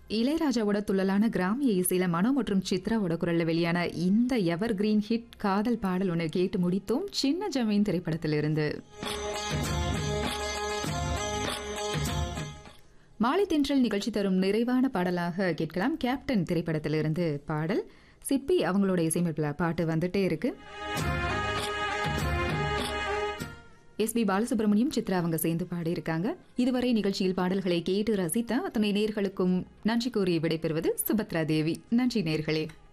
இளையராஜாவோட துள்ளலான கிராமிய இசையில மனோ மற்றும் சித்ராவோட குரல்ல வெளியான இந்த எவர் கிரீன் ஹிட் காதல் பாடல் ஒன்று கேட்டு முடித்தோம் சின்ன ஜமீன் திரைப்படத்திலிருந்து மாலை தென்றல் நிகழ்ச்சி தரும் நிறைவான பாடலாக கேட்கலாம் கேப்டன் திரைப்படத்திலிருந்து பாடல் சிப்பி அவங்களோட இசையமைப்பில் பாட்டு வந்துட்டே இருக்கு எஸ் பி பாலசுப்ரமணியம் சித்ரா அவங்க சேர்ந்து பாடியிருக்காங்க இதுவரை நிகழ்ச்சியில் பாடல்களை கேட்டு ரசித்த அத்தனை நேர்களுக்கும் நன்றி கூறி விடைபெறுவது சுபத்ரா தேவி நன்றி நேர்களே